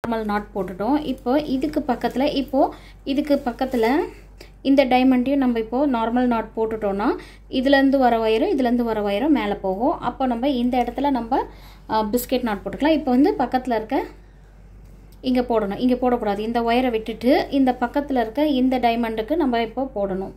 normal not போட்டுட்டோம் இப்போ இதுக்கு பக்கத்தில் இப்போது இதுக்கு பக்கத்தில் இந்த டைமண்டையும் நம்ம இப்போது நார்மல் நாட் போட்டுட்டோன்னா இதுலேருந்து வர வயரும் இதுலேருந்து வர வயரும் மேலே போகும் அப்போ நம்ம இந்த இடத்துல நம்ம பிஸ்கெட் நாட் போட்டுக்கலாம் இப்போ வந்து பக்கத்தில் இருக்க இங்கே போடணும் இங்கே போடக்கூடாது இந்த ஒயரை விட்டுட்டு இந்த பக்கத்தில் இருக்க இந்த டைமண்டுக்கு நம்ம இப்போ போடணும்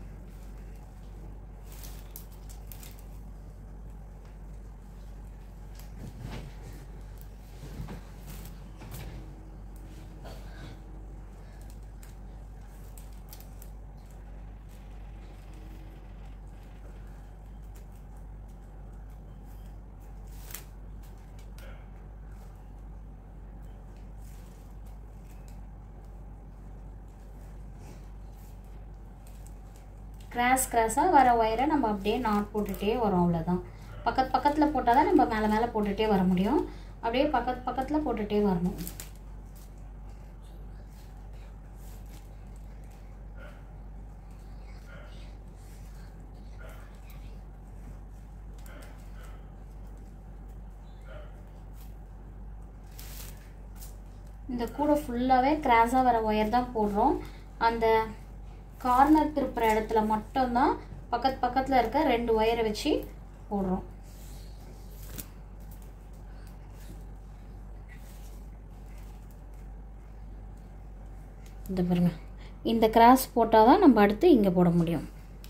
கிராஸ் கிராஸாக வர ஒயரை நம்ம அப்படியே நாட் போட்டுகிட்டே வரோம் அவ்வளோதான் பக்கத்து பக்கத்தில் போட்டால் தான் நம்ம மேலே மேலே போட்டுகிட்டே வர முடியும் அப்படியே பக்கத்து பக்கத்தில் போட்டுகிட்டே வரணும் இந்த கூடை ஃபுல்லாகவே கிராஸாக வர ஒயர் தான் போடுறோம் அந்த கார்னர் திருப்புற இடத்துல மட்டும்தான் பக்கத்து பக்கத்தில் இருக்க ரெண்டு ஒயரை வச்சு போடுறோம் இந்த பாருங்க இந்த கிராஸ் போட்டால் தான் நம்ம அடுத்து இங்கே போட முடியும்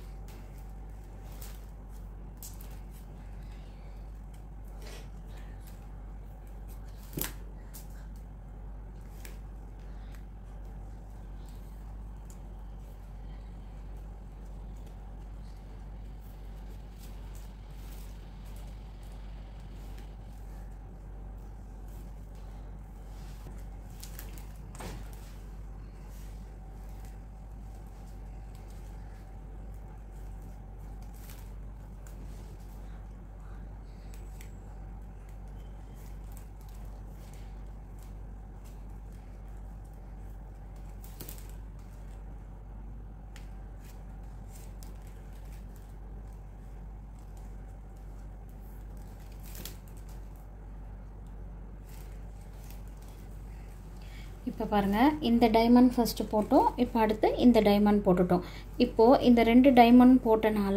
இப்போ பாருங்கள் இந்த டைமண்ட் ஃபஸ்ட்டு போட்டோம் இப்போ அடுத்து இந்த டைமண்ட் போட்டுட்டோம் இப்போது இந்த ரெண்டு டைமண்ட் போட்டனால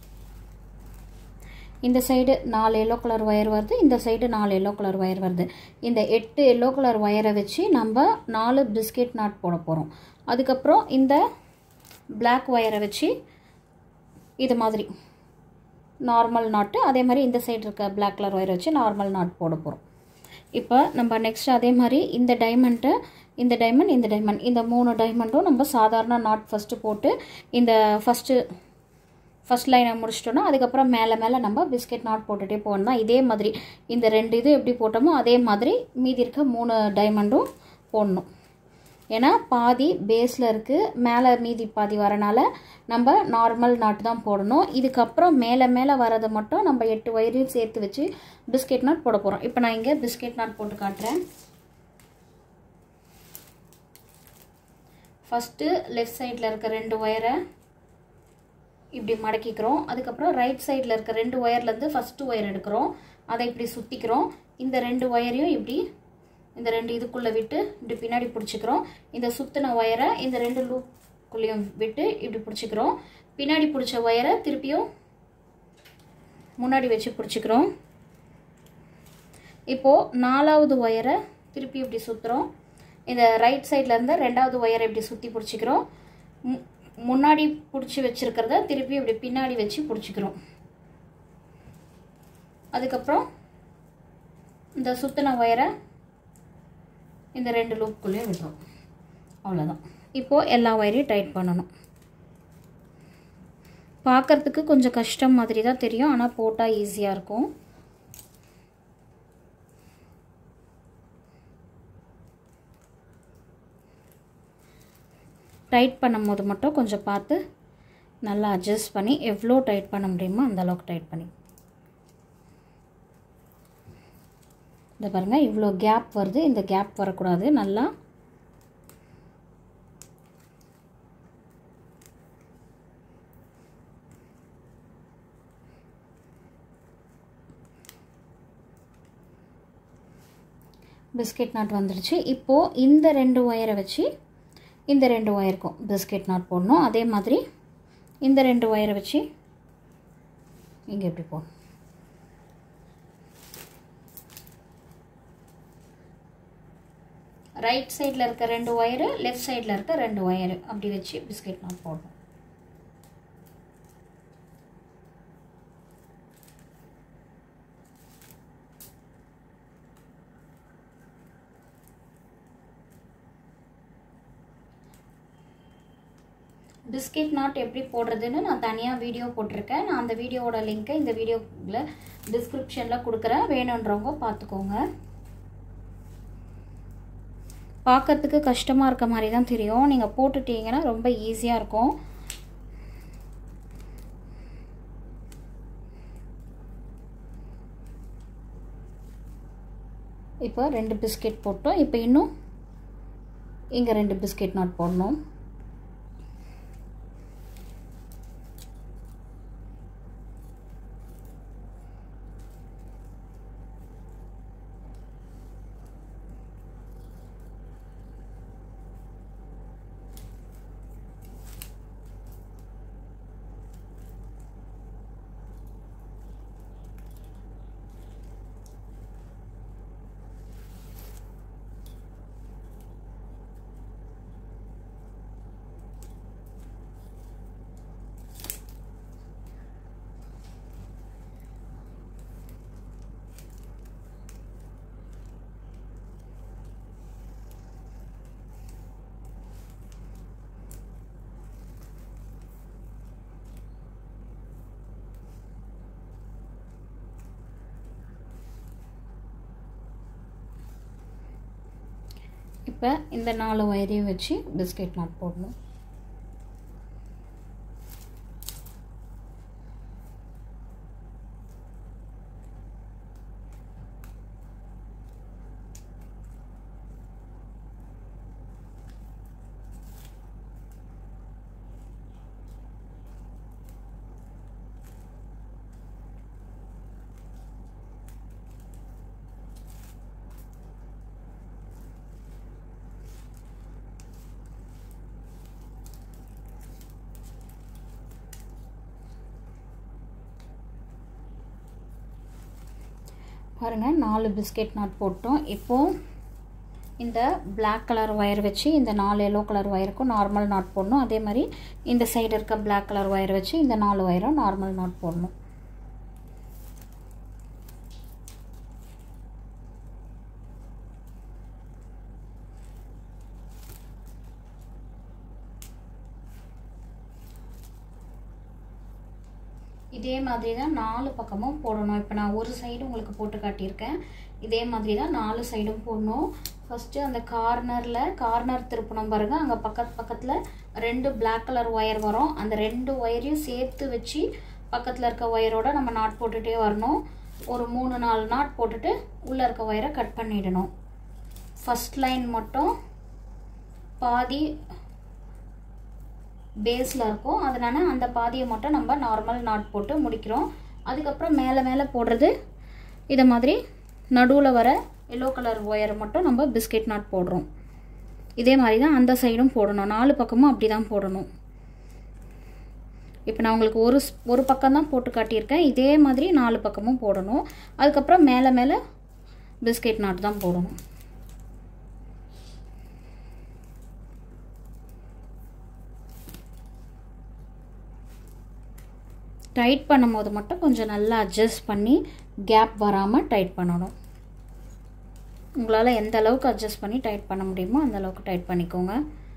இந்த சைடு நாலு எல்லோ கலர் ஒயர் வருது இந்த சைடு நாலு எல்லோ கலர் ஒயர் வருது இந்த எட்டு எல்லோ கலர் ஒயரை வச்சு நம்ம நாலு பிஸ்கெட் நாட் போட போகிறோம் அதுக்கப்புறம் இந்த பிளாக் ஒயரை வச்சு இது மாதிரி நார்மல் நாட்டு அதே மாதிரி இந்த சைடு இருக்க பிளாக் கலர் ஒயரை வச்சு நார்மல் நாட் போட போகிறோம் இப்போ நம்ம நெக்ஸ்ட் அதே மாதிரி இந்த டைமண்ட்டை இந்த டைமண்ட் இந்த டைமண்ட் இந்த மூணு டைமண்டும் நம்ம சாதாரண நாட் ஃபஸ்ட்டு போட்டு இந்த ஃபஸ்ட்டு ஃபஸ்ட் லைனை முடிச்சிட்டோன்னா அதுக்கப்புறம் மேலே மேலே நம்ம பிஸ்கெட் நாட் போட்டுகிட்டே போகணும் தான் இதே மாதிரி இந்த ரெண்டு இது எப்படி போட்டோமோ அதே மாதிரி மீதி இருக்க மூணு டைமண்டும் போடணும் ஏன்னா பாதி பேஸில் இருக்குது மேலே மீதி பாதி வரனால நம்ம நார்மல் நாட்டு தான் போடணும் இதுக்கப்புறம் மேலே மேலே வரதை மட்டும் நம்ம எட்டு வயரையும் சேர்த்து வச்சு பிஸ்கெட் நாட் போட போகிறோம் இப்போ நான் இங்கே பிஸ்கெட் நாட் போட்டு காட்டுறேன் ஃபஸ்ட்டு லெஃப்ட் சைடில் இருக்க ரெண்டு ஒயரை இப்படி மடக்கிக்கிறோம் அதுக்கப்புறம் ரைட் சைடில் இருக்க ரெண்டு ஒயர்லேருந்து ஃபஸ்ட்டு ஒயர் எடுக்கிறோம் அதை இப்படி சுற்றிக்கிறோம் இந்த ரெண்டு ஒயரையும் இப்படி இந்த ரெண்டு இதுக்குள்ளே விட்டு இப்படி பின்னாடி பிடிச்சிக்கிறோம் இந்த சுற்றின ஒயரை இந்த ரெண்டு லூப்புக்குள்ளேயும் விட்டு இப்படி பிடிச்சிக்கிறோம் பின்னாடி பிடிச்ச ஒயரை திருப்பியும் முன்னாடி வச்சு பிடிச்சிக்கிறோம் இப்போது நாலாவது ஒயரை திருப்பி இப்படி சுற்றுறோம் இந்த ரைட் சைடில் இருந்து ரெண்டாவது ஒயரை இப்படி சுற்றி பிடிச்சிக்கிறோம் முன்னாடி பிடிச்சி வச்சுருக்கிறத திருப்பி இப்படி பின்னாடி வச்சு பிடிச்சிக்கிறோம் அதுக்கப்புறம் இந்த சுத்தின ஒயரை இந்த ரெண்டு லூப்புக்குள்ளேயும் விடுறோம் அவ்வளோதான் இப்போது எல்லா ஒயரையும் டைட் பண்ணணும் பார்க்குறதுக்கு கொஞ்சம் கஷ்டம் மாதிரி தான் தெரியும் ஆனால் போட்டால் ஈஸியாக இருக்கும் டைட் பண்ணும்போது மட்டும் கொஞ்சம் பார்த்து நல்லா அட்ஜஸ்ட் பண்ணி எவ்வளோ டைட் பண்ண முடியுமோ அந்த அளவுக்கு டைட் பண்ணி இந்த பாருங்கள் இவ்வளோ கேப் வருது இந்த கேப் வரக்கூடாது நல்லா பிஸ்கெட் நாட் வந்துடுச்சு இப்போது இந்த ரெண்டு ஒயரை வச்சு இந்த ரெண்டு ஒயருக்கும் பிஸ்கெட் நாட் போடணும் அதே மாதிரி இந்த ரெண்டு ஒயரை வச்சு இங்கே எப்படி போடணும் ரைட் சைடில் இருக்க ரெண்டு ஒயரு லெஃப்ட் சைடில் இருக்க ரெண்டு ஒயரு அப்படி வச்சு பிஸ்கெட் நாட் போடணும் பிஸ்கெட் நாட் எப்படி போடுறதுன்னு நான் தனியாக வீடியோ போட்டிருக்கேன் நான் அந்த வீடியோவோட லிங்க்கை இந்த வீடியோவில் டிஸ்கிரிப்ஷனில் கொடுக்குறேன் வேணுன்றவங்க பார்த்துக்கோங்க பார்க்கறதுக்கு கஷ்டமாக இருக்க மாதிரி தான் தெரியும் நீங்கள் போட்டுட்டீங்கன்னா ரொம்ப ஈஸியாக இருக்கும் இப்போ ரெண்டு பிஸ்கெட் போட்டோம் இப்போ இன்னும் இங்கே ரெண்டு பிஸ்கெட் நாட் போடணும் இப்போ இந்த நாலு ஒயரையும் வச்சு பிஸ்கெட் நாட் போடணும் பாருங்கள் நாலு பிஸ்கெட் நாட் போட்டோம் இப்போது இந்த பிளாக் கலர் ஒயர் வச்சு இந்த நாலு எல்லோ கலர் ஒயருக்கும் நார்மல் நாட் போடணும் அதே மாதிரி இந்த சைடு இருக்க பிளாக் கலர் ஒயர் வச்சு இந்த நாலு ஒயரும் நார்மல் நாட் போடணும் இதே மாதிரி தான் நாலு பக்கமும் போடணும் இப்போ நான் ஒரு சைடு உங்களுக்கு போட்டு காட்டியிருக்கேன் இதே மாதிரி தான் நாலு சைடும் போடணும் ஃபஸ்ட்டு அந்த கார்னரில் கார்னர் திருப்பணும் பாருங்கள் அங்கே பக்கத்து பக்கத்தில் ரெண்டு பிளாக் கலர் ஒயர் வரும் அந்த ரெண்டு ஒயரையும் சேர்த்து வச்சு பக்கத்தில் இருக்க ஒயரோட நம்ம நாட் போட்டுகிட்டே வரணும் ஒரு மூணு நாலு நாட் போட்டுட்டு உள்ளே இருக்க ஒயரை கட் பண்ணிடணும் ஃபஸ்ட் லைன் மட்டும் பாதி பேஸில் இருக்கும் அதனால் அந்த பாதியை மட்டும் நம்ம நார்மல் நாட் போட்டு முடிக்கிறோம் அதுக்கப்புறம் மேலே மேலே போடுறது இதை மாதிரி நடுவில் வர எல்லோ கலர் ஒயரை மட்டும் நம்ம பிஸ்கெட் நாட் போடுறோம் இதே மாதிரி தான் அந்த சைடும் போடணும் நாலு பக்கமும் அப்படி தான் போடணும் இப்போ நான் உங்களுக்கு ஒரு ஒரு பக்கம் தான் போட்டு காட்டியிருக்கேன் இதே மாதிரி நாலு பக்கமும் போடணும் அதுக்கப்புறம் மேலே மேலே பிஸ்கெட் நாட் தான் போடணும் டைட் பண்ணும்போது மட்டும் கொஞ்சம் நல்லா அட்ஜஸ்ட் பண்ணி கேப் வராமல் டைட் பண்ணணும் உங்களால் எந்த அளவுக்கு அட்ஜஸ்ட் பண்ணி டைட் பண்ண முடியுமோ அந்த அளவுக்கு டைட் பண்ணிக்கோங்க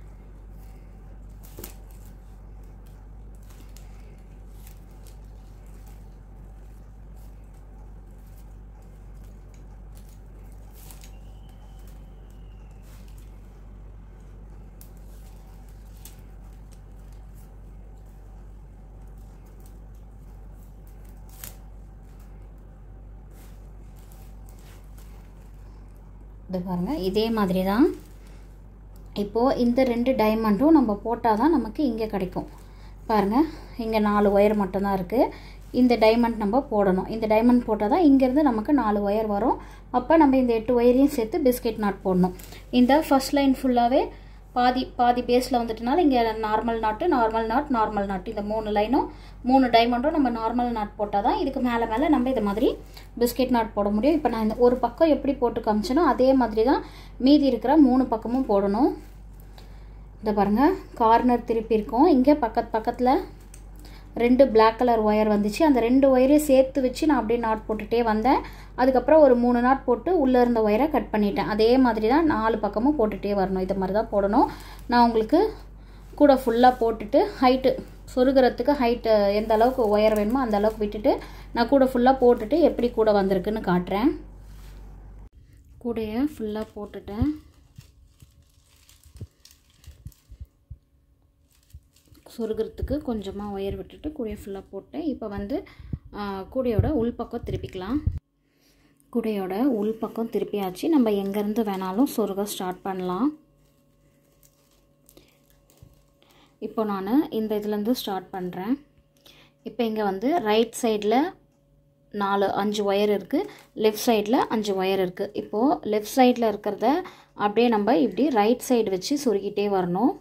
இது பாருங்கள் இதே மாதிரி தான் இப்போது இந்த ரெண்டு டைமண்டும் நம்ம போட்டால் தான் நமக்கு இங்கே கிடைக்கும் பாருங்கள் இங்கே நாலு ஒயர் மட்டும்தான் இருக்குது இந்த டைமண்ட் நம்ம போடணும் இந்த டைமண்ட் போட்டால் தான் இங்கேருந்து நமக்கு நாலு ஒயர் வரும் அப்போ நம்ம இந்த எட்டு ஒயரையும் சேர்த்து பிஸ்கெட் நாட் போடணும் இந்த ஃபர்ஸ்ட் லைன் ஃபுல்லாகவே பாதி பாதி பேஸில் வந்துட்டனால இங்கே நார்மல் நாட்டு நார்மல் நாட் நார்மல் நாட் இந்த மூணு லைனும் மூணு டைமண்டும் நம்ம நார்மல் நாட் போட்டால் தான் இதுக்கு மேலே மேலே நம்ம இது மாதிரி பிஸ்கெட் நாட் போட முடியும் இப்போ நான் இந்த ஒரு பக்கம் எப்படி போட்டு காமிச்சேனோ அதே மாதிரி தான் மீதி இருக்கிற மூணு பக்கமும் போடணும் இந்த பாருங்கள் கார்னர் திருப்பி இருக்கோம் இங்கே பக்கத்து பக்கத்தில் ரெண்டு பிளாக் கலர் ஒயர் வந்துச்சு அந்த ரெண்டு ஒயரையும் சேர்த்து வச்சு நான் அப்படியே நாட் போட்டுகிட்டே வந்தேன் அதுக்கப்புறம் ஒரு மூணு நாட் போட்டு உள்ளே இருந்த ஒயரை கட் பண்ணிட்டேன் அதே மாதிரி தான் நாலு பக்கமும் போட்டுகிட்டே வரணும் இது மாதிரி தான் போடணும் நான் உங்களுக்கு கூட ஃபுல்லாக போட்டுட்டு ஹைட்டு சொருகிறதுக்கு ஹைட்டு எந்த அளவுக்கு ஒயர் வேணுமோ அந்த அளவுக்கு விட்டுட்டு நான் கூட ஃபுல்லாக போட்டுட்டு எப்படி கூட வந்திருக்குன்னு காட்டுறேன் கூடையை ஃபுல்லாக போட்டுட்டேன் சொருகிறதுக்கு கொஞ்சமாக ஒயர் விட்டுட்டு கூடையை ஃபுல்லாக போட்டேன் இப்போ வந்து கூடையோட உள்பக்கம் திருப்பிக்கலாம் கூடையோட உள்பக்கம் திருப்பியாச்சு நம்ம எங்கேருந்து வேணாலும் சொருக ஸ்டார்ட் பண்ணலாம் இப்போ நான் இந்த இதுலேருந்து ஸ்டார்ட் பண்ணுறேன் இப்போ இங்கே வந்து ரைட் சைடில் நாலு அஞ்சு ஒயர் இருக்குது லெஃப்ட் சைடில் அஞ்சு ஒயர் இருக்குது இப்போது லெஃப்ட் சைடில் இருக்கிறத அப்படியே நம்ம இப்படி ரைட் சைடு வச்சு சொருகிட்டே வரணும்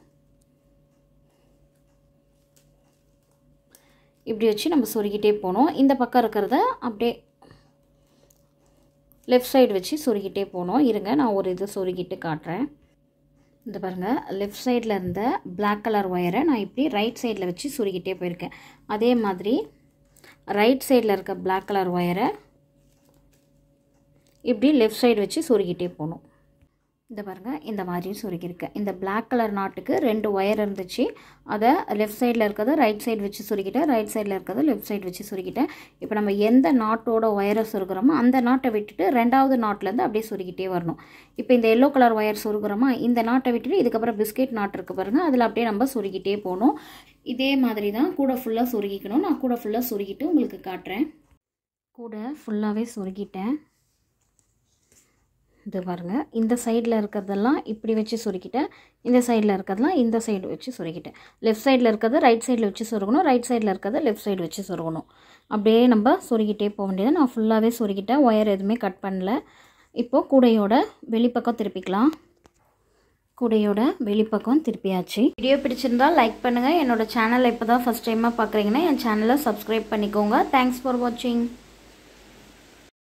இப்படி வச்சு நம்ம சொருகிட்டே போகணும் இந்த பக்கம் இருக்கிறத அப்படியே லெஃப்ட் சைடு வச்சு சொருகிட்டே போகணும் இருங்க நான் ஒரு இது சொருகிட்டு காட்டுறேன் இந்த பாருங்கள் லெஃப்ட் சைடில் இருந்த பிளாக் கலர் ஒயரை நான் இப்படி ரைட் சைடில் வச்சு சொருகிட்டே போயிருக்கேன் அதே மாதிரி ரைட் சைடில் இருக்க பிளாக் கலர் ஒயரை இப்படி லெஃப்ட் சைடு வச்சு சொருகிட்டே போகணும் இந்த பாருங்கள் இந்த மாதிரியும் சொருகியிருக்கேன் இந்த பிளாக் கலர் நாட்டுக்கு ரெண்டு ஒயர் இருந்துச்சு அதை லெஃப்ட் சைடில் இருக்கிறத ரைட் சைடு வச்சு சொருகிட்டேன் ரைட் சைடில் இருக்கிறத லெஃப்ட் சைடு வச்சு சொருகிட்டேன் இப்போ நம்ம எந்த நாட்டோட ஒயரை சொருகிறோமோ அந்த நாட்டை விட்டுட்டு ரெண்டாவது நாட்டிலேருந்து அப்படியே சொருகிட்டே வரணும் இப்போ இந்த எல்லோ கலர் ஒயர் சொருகிறோமா இந்த நாட்டை விட்டுட்டு இதுக்கப்புறம் பிஸ்கெட் நாட் இருக்குது பாருங்கள் அதில் அப்படியே நம்ம சொருகிட்டே போகணும் இதே மாதிரி தான் கூட ஃபுல்லாக சொருகிக்கணும் நான் கூட ஃபுல்லாக சொருகிட்டு உங்களுக்கு காட்டுறேன் கூட ஃபுல்லாகவே சொருகிட்டேன் இது பாருங்கள் இந்த சைடில் இருக்கிறதெல்லாம் இப்படி வச்சு சொருக்கிட்டேன் இந்த சைடில் இருக்கிறதெல்லாம் இந்த சைடு வச்சு சொருக்கிட்டேன் லெஃப்ட் சைடில் இருக்கிறத ரைட் சைடில் வச்சு சொருகணும் ரைட் சைடில் இருக்கிறத லெஃப்ட் சைடு வச்சு சொருகணும் அப்படியே நம்ம சொருகிட்டே போக வேண்டியது நான் ஃபுல்லாகவே சொருகிட்டேன் ஒயர் எதுவுமே கட் பண்ணல இப்போது கூடையோட வெளிப்பக்கம் திருப்பிக்கலாம் கூடையோட வெளிப்பக்கம் திருப்பியாச்சு வீடியோ பிடிச்சிருந்தால் லைக் பண்ணுங்கள் என்னோடய சேனலை இப்போ தான் ஃபஸ்ட் டைமாக பார்க்குறீங்கன்னா என் சேனலை சப்ஸ்கிரைப் பண்ணிக்கோங்க தேங்க்ஸ் ஃபார் வாட்சிங்